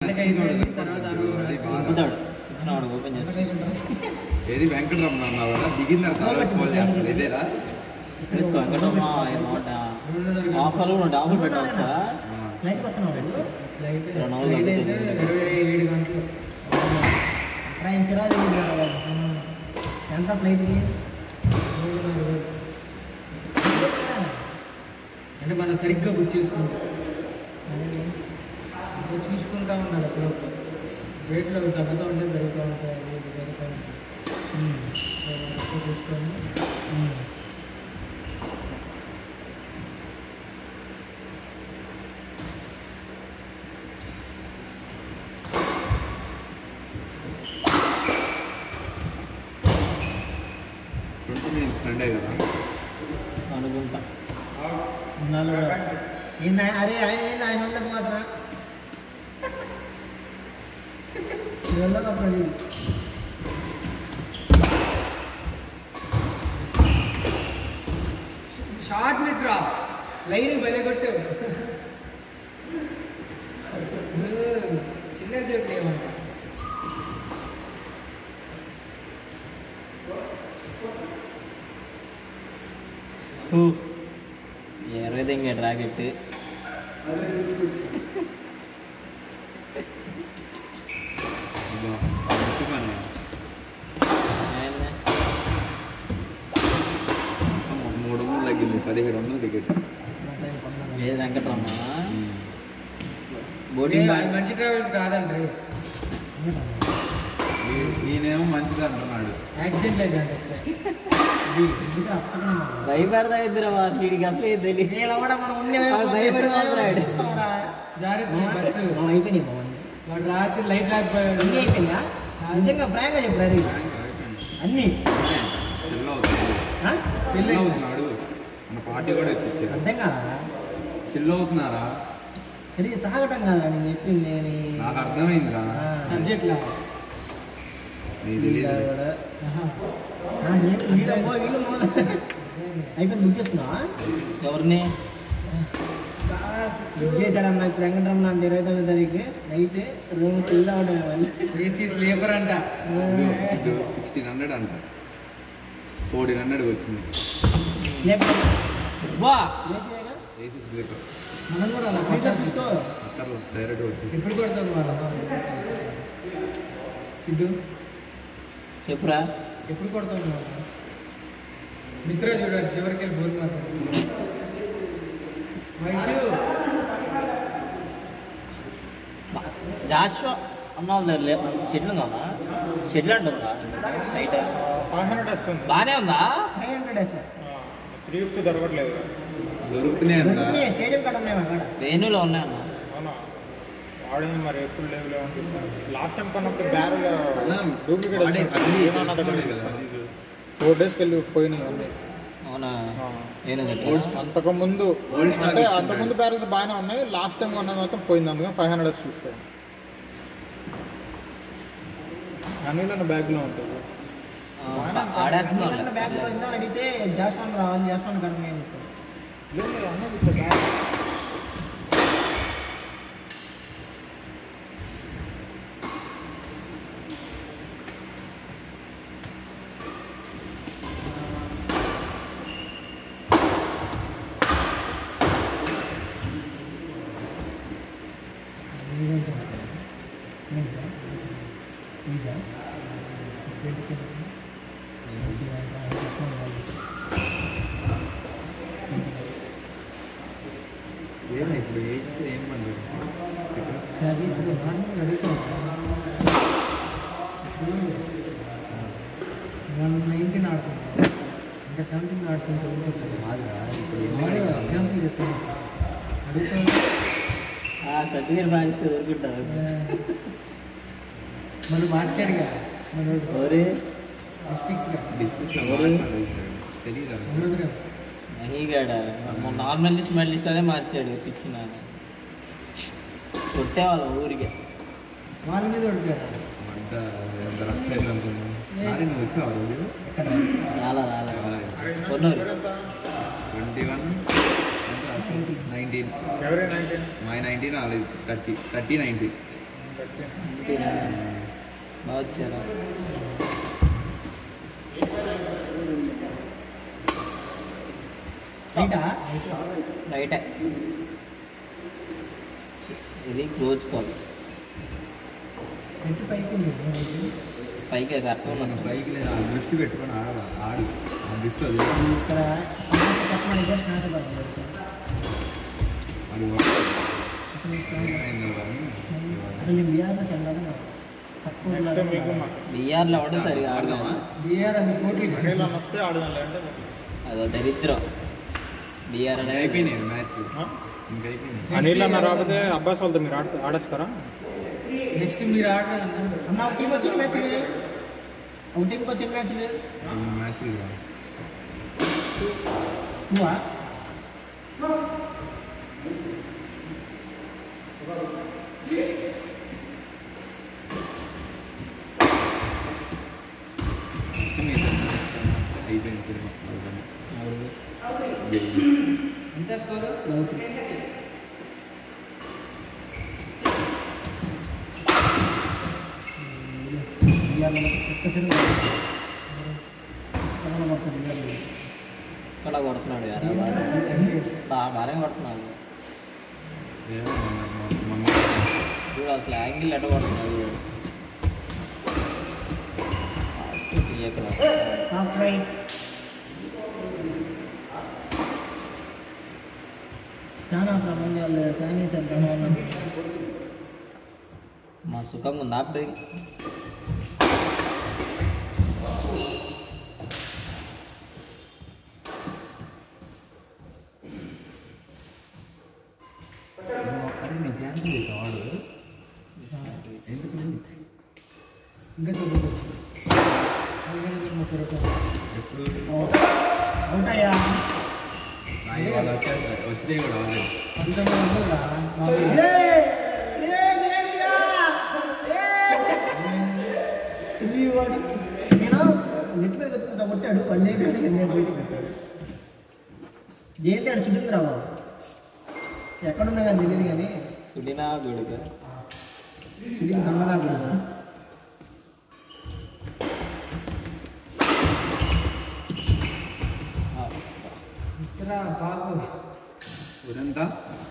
చెప్తాడు ఇచ్చినవాడు ఓపెన్ చేస్తాడు ఏది వెంకటరమణ అన్నావు కదా దిగిన తర్వాత కాల్ చేస్తాడు ఇదేరా తీసుకో వెంకటమ్మ ఏమాట ఆఫర్లు కూడా ఉంటాయి ఆఫర్ పెట్టవచ్చా ఆ. ఫ్లైట్కి వస్తున్నావు రెండు రెండు వందలు తగ్గుతుంది. ఏడు గంటలు ట్రైన్ చిరాకు ఎంత ఫ్లైట్కి అంటే మనం సరిగ్గా బుక్ చేసుకుంటాం చూసుకుంటా ఉండాలి అప్పుడు రేట్లు అవి తగ్గుతూ ఉంటాయి పెరుగుతూ ఉంటాయి అవి ఇవి పెరుగుతూ ఉంటాయి అప్పుడు చూసుకొని ట్వంటీ మినిట్స్ సండే కదా అనుకుంటా ఉన్నాళ్ళు ఏంది ఆయన- అరే ఆయన ఏంది ఆయన వాళ్ళకి మాత్రం వెళ్ళకప్పుడు షార్ట్ మిత్ర లైన్ భలే కొట్టావు చిన్న చెప్పి ఏమంటా ఎర్రదింగ డ్రాకెట్ అబ్బా, మంచి పని అమ్మ, మూడు వందలు తగ్గింది పదిహేడు వందలు టికెట్ లేదు వెంకటరమ్మ ఏ, బోటింగ్ అది మంచి ట్రావెల్స్ కాదండి ఈ- ఈయనేమో మంచిది అంటున్నాడు యాక్సిడెంట్ లేదండి భయపడతా ఇద్దరు వీడికి అసలు ఏం తెలియదు ఇలా కూడా మనం ఉండే వాడు భయపడి మాత్రాడు. జాగ్రత్త బస్సు అయిపోయినాయి బాగుంది వాడు రాత్రి లైట్ లేకపోయాడు అన్నీ అయిపోయిందా నిజంగా ఫ్రాంక్గా చెప్పారు అరే అన్నీ పిల్ల అవుతున్నాడు ఆ? పిల్ల అవుతున్నాడు మన పార్టీ కూడా ఎత్తిచ్చారు అర్థం కాదా చిల్ అవుతున్నారా అరే తాగటం కాదా నేను చెప్పింది అని నాకు అర్థమైందిరా ఆ. సబ్జెక్ట్ లా నీకు తెలియదు ఆహా. ఆ, ఏంటి వీళ్ళు అమ్మో, వీళ్ళు మొదలు. అయిపోయింది బుక్ చేసుకున్నావా ఎవరిని బుక్ చేశాడమ్మా ఇప్పుడు వెంకటరమణ అంటే ఇరవై తొమ్మిది తారీఖు నైట్ రూమ్ ఫుల్ అవడం మళ్ళీ ఏసీ స్లీపర్ అంట సిక్స్టీన్ హండ్రెడ్ అంట ఫోర్టీన్ హండ్రెడ్ వచ్చింది స్లేప్ వా వేసేగా ఏసీ స్లీపర్ మనం కూడా అలా స్లీప్ కొట్టాలి. తీసుకో అక్కర్లో డైరెక్ట్ వచ్చింది ఎప్పుడు కొడతావు వాళ్ళ సిద్ధు చెప్పురా ఎప్పుడు కొడతావు నువ్వు? మిత్ర చూడండి చివరికి వెళ్ళి ఫోన్ మాట్లాడు వైషు జాషువా అన్న వాళ్ళ దగ్గర లే షెడ్లు ఉందా షెడ్లు అంటుందా బయట ఫైవ్ హండ్రెడ్ వస్తుంది బాగానే ఉందా five hundred sir three fifty దొరకట్లేదు దొరుకుతున్నాయి అంట స్టేడియం కాడ ఉన్నాయి అక్కడ వేణులో ఉన్నాయన్న అవునా వాడిని మరి ఎప్పుడు లేవు లేవు అనుకుంటున్నాను లాస్ట్ టైం కొన్నప్పుడు బ్యారెల్ అన్నా, డూప్లికేట్ వాడే వచ్చింది అన్ని ఏమన్నా దగ్గర తెచ్చుకోండి కదా. ఫోర్ డేస్కి వెళ్ళి పోయినాయి అన్నీ అవునా ఆ. నేను అంతకు ముందు Old stock అంటే ఇచ్చిండు. అంతకు ముందు బ్యారెల్స్ బాగానే ఉన్నాయి లాస్ట్ టైం కొన్నది మాత్రం పోయింది అందుకని ఫైవ్ హండ్రెడ్ చూసుకోండి అనిల్ బ్యాగ్లో ఉంటుంది ఆడేస్తున్నా బ్యాగ్ లో ఇందా అడిగితే జాస్వాన్ రావాలి జాస్వాన్ కడమే అని చెప్పాడు. లేదు, లేదు, అన్నది ఇక్కడ బ్యాగ్. ఏమో ఇప్పుడు ఏం ఏం పండుగ అది ఇప్పుడు నార్మల్గా అడుగుతాం ఇప్పుడు వన్ నైన్టీన్ ఆడుతున్నాం అంటే సెవెంటీన్ ఆడుతుంటే ఎగ్జాంపుల్ చెప్పాను అడుగుతాం సర్టిఫికేట్ మారిస్తే దొరుకుంటారు మనం మార్చాడుగా మనోడు ఓరే డిస్ట్రిక్ట్స్గా తెలియదా సముద్రం మహీగాడ నార్మల్ లిస్ట్ మెడల్ లిస్ట్ అదే మార్చాడు పిచ్చి మ్యాచ్ కొట్టేవాళ్ళం ఊరికి వాళ్ళ మీద కొడుతారు అంతా ఎంత రచ్చ అయింది అనుకున్నాను నాది నువ్వు వచ్చావు ఆ రోజు రాలా రాలా కొన్నారు ట్వంటీ వన్ నైన్టీన్ ఎవరే నైన్టీన్ మై నైన్టీన్ రాలేదు థర్టీ థర్టీ నైన్టీన్ ఇంటిరా బాగా వచ్చారా రైటా రైటే ఇది క్లోజ్ కాల్ నెట్ పైకి ఉంది పైకి కరెక్ట్గా మన ఉన్నాను బైక్ నేను ఆ దృష్టి పెట్టుకొని ఆడాలి ఆడు ఆ దృష్టి అది ఇక్కడ స్నాట పక్కన ఇక్కడ స్నాట పడుతుంది అది అసలు ఇక్కడ ఏమైందో కానీ అసలు నేను బిఆర్లో చంద్రబాబు తక్కువ నెక్స్ట్ మీకు మాకు బిఆర్లో ఆడు సరిగా ఆడదామా ఆడదామా బిఆర్ అని కోట్లు అనిల్ అని వస్తే ఆడదాం లేదంటే అదో దరిద్రం బిఆర్ ఇంకా అనేది అయిపోయినాయి మ్యాచ్ ఆ? ఇంకా అయిపోయినాయి అనిల్ అన్న రాకపోతే అబ్బాస్ వాళ్ళతో మీరు ఆడ ఆడేస్తారా నెక్స్ట్ మీరు ఆడ అన్న ఒక టీం వచ్చిన మ్యాచ్ ఒక టీంకి వచ్చిన మ్యాచ్ లేదు మ్యాచ్ నువ్వా అయిపోయింది సినిమా ఎంత స్కోరు బిఆర్లో ఒక్కసారి కమల మొత్తం బిఆర్లో ఇక్కడ కొడుతున్నాడు యారా వాడు. బా- బాగానే కొడుతున్నాడు ఏమో మొన్న- మొన్న- మొన్న చూడు అసలు యాంగిల్ ఎట్ట కొడుతున్నాడు చూడు. ఫాస్ట్ తీయకు. హాఫ్ రైట్ చాలా ప్రమాణం వాళ్ళు ఫ్యాన్ చేశారు ప్రమాణం మా సుఖంగా ఉందా అప్పుడు అరే నేను క్యాన్సిల్ చేసాను వాడు ఎందుకు ఇంకా చూసుకోవచ్చు అందుకని ముప్పై రూపాయలు ఎప్పుడు అవుట్ అయ్యా నా ఇవాళ వచ్చేస్తా వచ్చినాయి కూడా ఆల్రెడీ పంతొమ్మిది వందలు రా నాలుగు నేను నెట్ మీద వచ్చింది కొట్టాడు పని అయిపోయింది నేను బయటికి పెట్టాడు జయంతి ఆడు చుట్టింది రావు ఎక్కడుందా కానీ తెలియదు కానీ సుడినా గుడిగా చుట్టింది దొంగలా కూడా ఇక్కడ బాగు ఊరంతా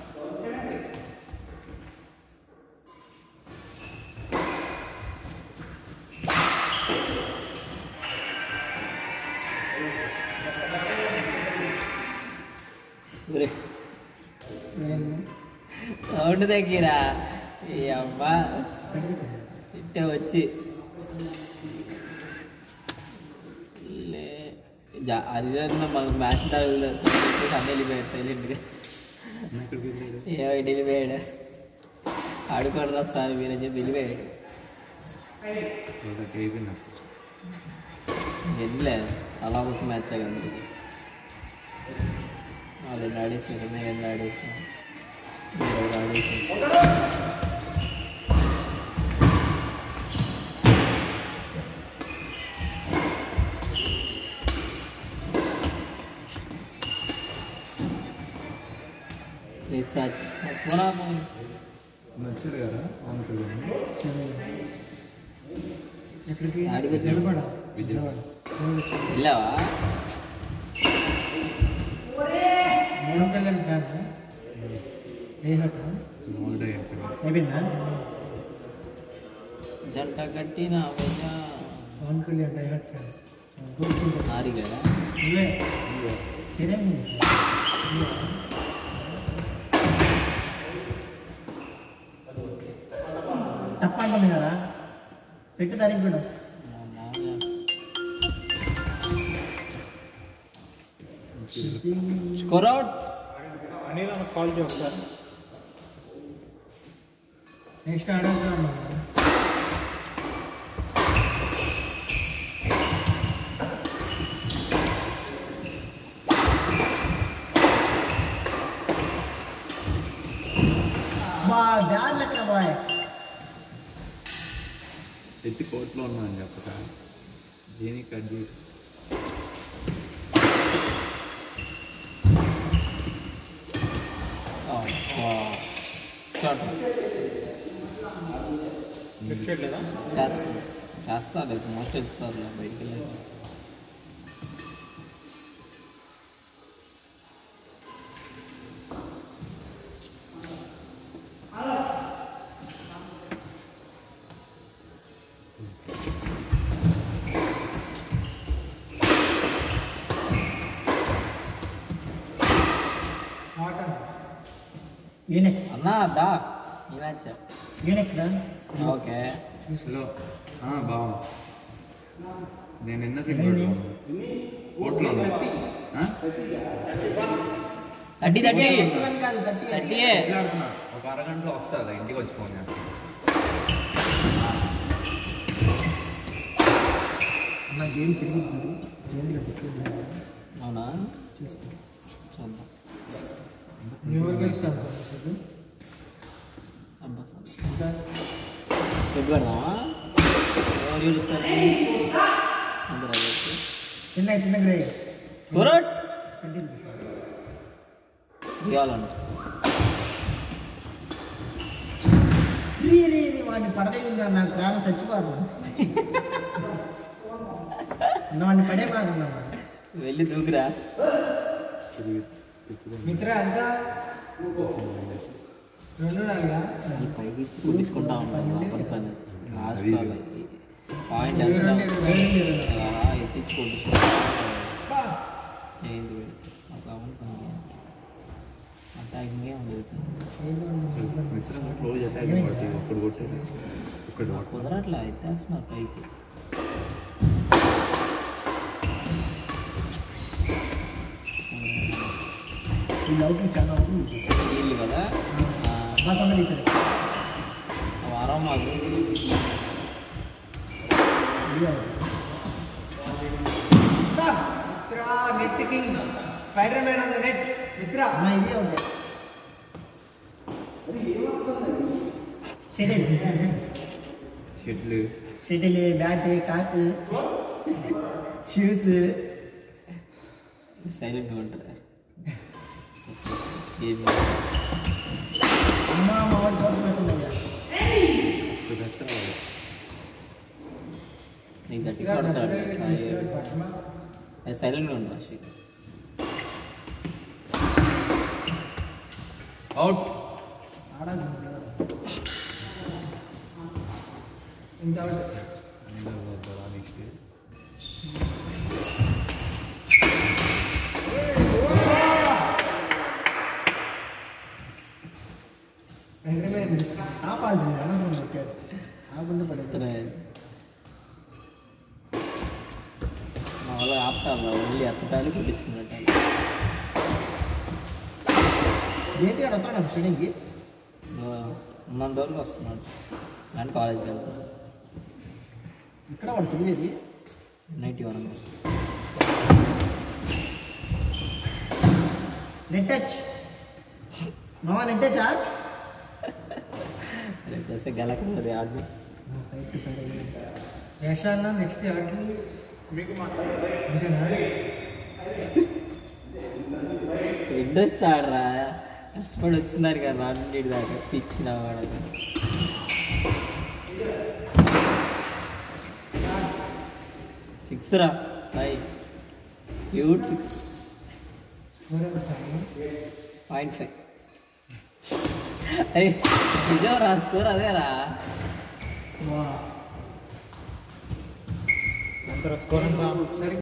సౌండ్ దగ్గర ఈ అమ్మ ఇట్టే వచ్చి లే జా- అరిజన్న మనకు మ్యాచ్ అన్నీ వెళ్ళిపోయాడు సైలెంట్గా ఎక్కడికి వెళ్ళాడు ఏమో ఇటు వెళ్ళిపోయాడు ఆడుకోడరా సార్ మీరని చెప్పి వెళ్ళిపోయాడు చూడక అయిపోయింది అప్పుడు. వెళ్ళలే అలా ఒక మ్యాచ్ కదా వాళ్ళు ఎన్ని ఆడేసారు నేను ఎన్ని ఆడేసాను మీరు ఎవరు ఆడేసారు రీసెర్చ్ ఫోన్ ఆపండి. నచ్చారు కదా అవును కదా ఎక్కడికి ఆడికి వచ్చి నిలబడా విజయవాడ వెళ్ళావా పవన్ కళ్యాణ్ ఫ్యాన్స్ ఏ హట్ మామూలుగా అయిపోయింది అయిపోయిందా జంట కట్టిన భుజా. Pawan Kalyan die hard fan ఆరి కదా నువ్వే సరే తప్ప అంటుంది కదా పెట్టు దానికి కూడా మా మామయ్య స్కోర్ అవుట్ అనిల్ అన్న కాల్ చేయ ఒకసారి నెక్స్ట్ ఆడేద్దాం అన్నా బా బ్యాడ్ లెక్క బాయ్ ఎత్తి కోర్టులో ఉన్నా అని చెప్పక దేనికి కట్ చేసి షార్ట్ లిఫ్ట్ చేయట్లేదా చేస్తాను చేస్తారు మోస్ట్ వెళ్తారు బయటికి వెళ్ళి ఆట యూనిక్స్ అన్నా దా ఈ మ్యాచ్ యూనిక్స్ రా ఓకే హలో ఆ, బాగుంది నేను ఎన్న తింటాడు కోట్లో థర్టీ థర్టీ కాదు థర్టీ థర్టీ ఆడుతున్నా ఒక అరగంటలో వస్తా కదా ఇంటికి వచ్చి ఫోన్ చేస్తా నా గేమ్ తిరిగి చూడు గేమ్లో టికెట్ అవునా చూసుకో చూద్దాం ఎవరు గెలుస్తారు అబ్బా సరే ఇంకా చెట్టు పెడదామా ఎవరు గెలుస్తారు అందరూ అయ్యొచ్చు చిన్న చిన్న గ్రే స్కోర్ ట్వంటీ రూపీస్ ఇవ్వాలంట రీ రీ రీ వాడిని పడదగిందా నాకు ప్రాణం చచ్చిపోరు నా వాడిని పడే మారున్నా వెళ్ళి దూకురా మిత్ర ఎంత రెండు నాలుగా ఈ పైకి ఇచ్చి కొట్టించుకుంటా ఉంటాను పని పని లాస్ట్ పాయింట్ ఇరవై రెండు, ఇరవై రెండు, ఇరవై రెండు. అలా ఎత్తించి కొట్టించుకుంటా ఏంటి వీడు? అట్లా ఉంటుంది అటాకింగే ఉండదు మిత్రం క్లోజ్ అటాక్ పడుతుంది ఒక్కడు కొట్టేది ఒక్కడు కొట్టు కుదరట్లా ఎత్తేస్తున్నారు పైకి ఈ లౌకి చాలా అవుతుంది వీళ్ళు కదా ఆ, మా సొంత టీచర్ ఆ వారం మాకు మిత్ర నెట్ కి Spider Man on the net Mitra అమ్మా ఇదే ఉంది షటిల్ షెడ్లు shuttle bat cock shoes silent ఉంటారు ఏమి అమ్మా మా వాడు కోపం వచ్చిందయ్యా నీకు గట్టి కొడతాడు సాయి సైలెంట్గా ఉండు అశ్విక్ అవుట్ ఆడాల్సింది ఇంకా నెక్స్ట్ స్పైడర్ మ్యాన్ ఆపాల్సింది అనవసరం పెట్టాడు ఆకుండా పడేది ఇతనే మా వాళ్ళు ఆపుతారు వెళ్ళి ఎత్తటాలు కొట్టించుకున్నట్టు జేపీ గారు వస్తాడు షటిల్కి ఉన్నంత వరకు వస్తున్నాడు కానీ కాలేజ్కి వెళ్తాడు ఇక్కడ వాడు చదివేది నైట్ వన్ నెట్ టచ్ మామ నెట్ టచా రేపు గెలకలేదు ఆడు యశాన్న నెక్స్ట్ ఎవరికి మీకు మా అంతేనా ఇంట్రెస్ట్ ఆడరా కష్టపడి వచ్చిందారు కదా రాండి దాకా పిచ్చిన వాడు సిక్స్ రా ఫైవ్ క్యూట్ సిక్స్ ఎవరెవరు సార్ పాయింట్ ఫైవ్ అరే నిజం రా స్కోర్ అదేరా వా ఎంత స్కోర్ ఎంత సరే